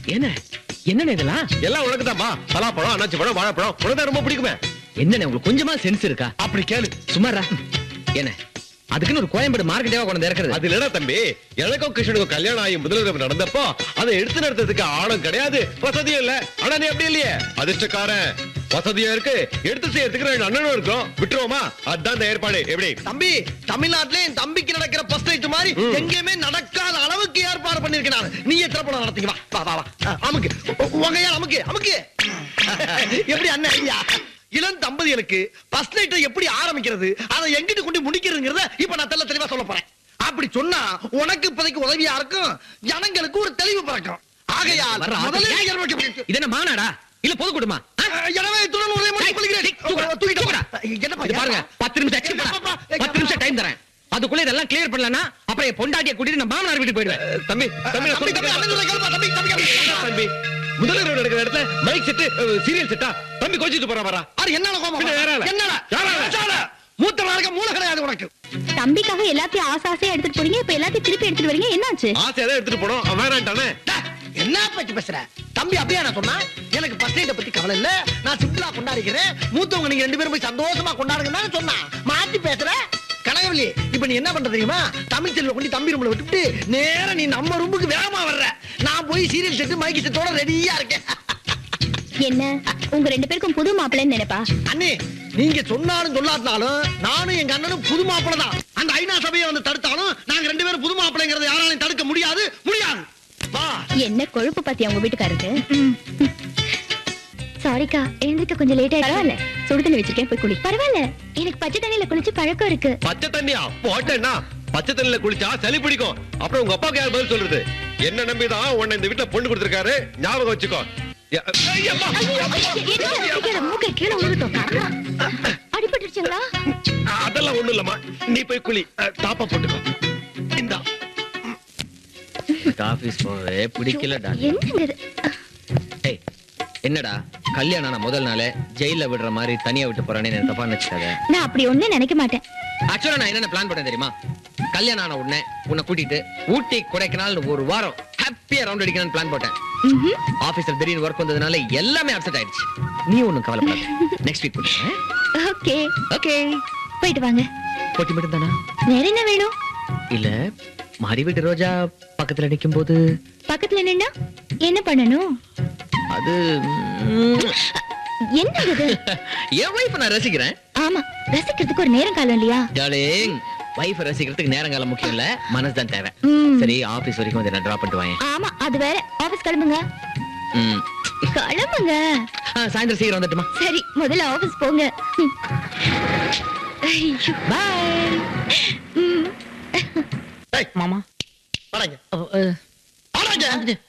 என்ன என்னண்ணே இதெல்லாம் எல்லாம் உனக்கு தான்ப்பா பலாப்பழம் அன்னாச்சி பழம் வாழைப்பழம் உனக்கு தான் ரொம்ப பிடிக்குமே என்னண்ணே உங்களுக்கு கொஞ்சமா சென்ஸ் இருக்கா அப்படி கேளு சும்மாரா என்ன அதுக்குன்னு ஒரு கோயம்பேடு மார்க்கெட்டேவா கொண்டு இறக்குறது அது இல்லடா தம்பி எனக்கும் கிருஷ்ணனுக்கும் கல்யாணம் ஆகி முதலிரவு நடந்தப்போ அதை எடுத்து நடத்துறதுக்கு ஆளும் கிடையாது வசதியும் இல்ல ஆனா நீ அப்படி இல்லையே அதிர்ஷ்டக்காரன் வசதியா இருக்கு எடுத்து செய்யறதுக்கு ரெண்டு அண்ணனும் இருக்கும் விட்டுருவோமா அதான் இந்த ஏற்பாடு எப்படி தம்பி தமிழ்நாட்டுல என் தம்பிக்கு நடக்கிற ஃபர்ஸ்ட் நைட் மாதிரி எங்கேயுமே நடக்காத அளவுக்கு ஏற்பாடு பண்ணிருக்கேன் நான் நீயே திறப்படம் நடத்திக்க வா வா வா வா அஹ், அமுக்கு உ- உங்க ஐயா அமுக்கு அமுக்கு எப்படி அண்ணன் ஐயா இளம் தம்பதிகளுக்கு ஃபர்ஸ்ட் நைட்டை எப்படி ஆரம்பிக்கிறது அதை எங்கிட்டு கொண்டு முடிக்கிறதுங்கிறத இப்ப நான் தெள்ள தெளிவா சொல்ல போறேன் அப்படி சொன்னா உனக்கு இப்போதைக்கு உதவியா இருக்கும் ஜனங்களுக்கு ஒரு தெளிவு பிறக்கும் ஆகையால் வர்ற முதல்ல ஆட்கள். ஏற்பாடு- இது என்ன மாநாடா இல்ல பொதுக்கூட்டமா ஆ? அஹ், எனவே இத்துடன் உதவி டேய், கொள்கிறேன் டேய், தூக்குடா, தூக்கிட்டு தூக்குடா. என்னப்பா இது பாருங்க பத்து நிமிஷம் extra என்னப்பா? பண்ணலாம். பத்து நிமிஷம் டைம் தரேன் அதுக்குள்ள இதெல்லாம் கிளியர் பண்ணலன்னா அப்புறம் என் பொண்டாட்டியை கூட்டிட்டு நான் மாமனார் வீட்டுக்கு போயிடுவேன் தம்பி தம்பி நான் தம்பி, தம்பி, அண்ணன் சொல்றது சொல்றத கேளுப்பா, தம்பி, தம்பி, தம்பி. கேளு. தம்பி முதலிரவு நடக்கிற இடத்துல மைக் செட்டு சீரியல் செட்டா தம்பி கொஞ்சிட்டு போறா வரா அட, என்னடா கோபம்? பின்ன யாரால? என்னடா? யாரால? யாரால? மூத்தவனாக மூளை கிடையாது உனக்கு தம்பிக்காக எல்லாத்தையும் ஆசை ஆசையா எடுத்துட்டு போறீங்க இப்ப எல்லாத்தையும் திருப்பி எடுத்துட்டு வரீங்க என்னாச்சு ஆசையா தான் எடுத்துட்டு போனோம் அவன் வேணான்ட்டானே டா, என்ன பேச்சு பேசுற தம்பி அப்படியே நான் சொன்னா எனக்கு பர்த் நைட்டை பத்தி கவலை இல்ல நான் சிம்பிளா கொண்டாடிக்கிறேன் மூத்தவங்க நீங்க ரெண்டு பேரும் போய் சந்தோஷமா கொண்டாடுங்கன்னு தானே சொன்னா மாத்தி பேசுற கனகவல்லி இப்ப நீ என்ன பண்ற தெரியுமா தமிழ் செல்வ கொண்டு தம்பி ரூம்ல விட்டுட்டு நேரா நீ நம்ம ரூமுக்கு வேகமா வர்ற நான் போய் சீரியல் செட்டு மைக்கு செட்டோட ரெடியா இருக்கேன் என்ன உங்க ரெண்டு பேருக்கும் புது மாப்பிள்ளைன்னு நினைப்பா அண்ணே நீங்க சொன்னாலும் சொல்லாட்டினாலும் நானும் எங்க அண்ணனும் புது மாப்பிளை தான் அந்த ஐநா சபையை வந்து தடுத்தாலும் நாங்க ரெண்டு பேரும் புது மாப்பிள்ளைங்கிறத யாராலையும் தடுக்க முடியாது முடியாது வா என்ன கொழுப்பு பத்தி அவங்க வீட்டுக்காருக்கு சாரிக்கா எழுந்திருக்க கொஞ்சம் லேட் ஆயிடுச்சு பரவாயில்ல சுடு தண்ணி வச்சிருக்கேன் போய் குளி பரவாயில்ல எனக்கு பச்சை தண்ணியில குளிச்சு பழக்கம் இருக்கு பச்சை தண்ணியா போட்டேன்னா பச்சை தண்ணியில குளிச்சா சளி பிடிக்கும் அப்புறம் உங்க அப்பாவுக்கு யார் பதில் சொல்றது என்ன நம்பிதான் உன்னை இந்த வீட்டுல பொண்ணு கொடுத்திருக்காரு ஞாபகம் வச்சுக்கோ ய- ஐயம்மா! என்ன மூக்கை கீழே விழுகட்டும் அடிபட்டுருச்சுங்களா அதெல்லாம் ஒண்ணும் இல்லம்மா நீ போய் குளி டாப்பா போட்டுக்கோ இந்தா ஆபீஸ் போவே பிடிக்கலடா என்னங்க இது? ஏய் என்னடா கல்யாணம் ஆன முதல் நாளே ஜெயில விடுற மாதிரி தனியா விட்டு போறானே எனக்கு தப்பா நினைச்சுக்காத நான் அப்படி ஒண்ணு நினைக்க மாட்டேன் ஆக்சுவலா நான் என்னென்ன பிளான் பண்ணேன் தெரியுமா கல்யாணம் ஆன உடனே உன்னை கூட்டிட்டு ஊட்டி கொடைக்கானல் ஒரு வாரம் ஹாப்பியா ரவுண்ட் அடிக்கணும்னு பிளான் போட்டேன் ம்ஹும். ஆபீஸ்ல திடீர்னு ஒர்க் வந்ததுனால எல்லாமே அப்செட் ஆயிடுச்சு நீ ஒண்ணும் கவலைப்படாத நெக்ஸ்ட் வீக் ஓகே ஓகே போயிட்டு வாங்க போட்டி மட்டும் தானா வேற என்ன வேணும் இல்ல மாடி வீட்டு ரோஜா பக்கத்துல நிக்கும் போது பக்கத்துல நின்னா என்ன பண்ணணும் அது ம், என்ன இது என் வைஃப் நான் ரசிக்கிறேன் ஆமா ரசிக்கிறதுக்கு ஒரு நேரம் காலம் இல்லையா டார்லிங் வைஃப் ரசிக்கிறதுக்கு நேரங்காலம் முக்கியம் இல்ல மனசு தான் தேவை ம். சரி ஆபீஸ் வரைக்கும் வந்து என்ன டிராப் பண்ணிட்டு வாங்க ஆமா அது வேற ஆபீஸ் கிளம்புங்க ம். கிளம்புங்க ஆ, சாயந்தரம் சீக்கிரம் வந்துட்டுமா சரி முதல்ல ஆபீஸ் போங்க ம். ஐயோ. பாய் ம். டேய், மாமா வாடாங்க. அ, அ, வாடாங்க.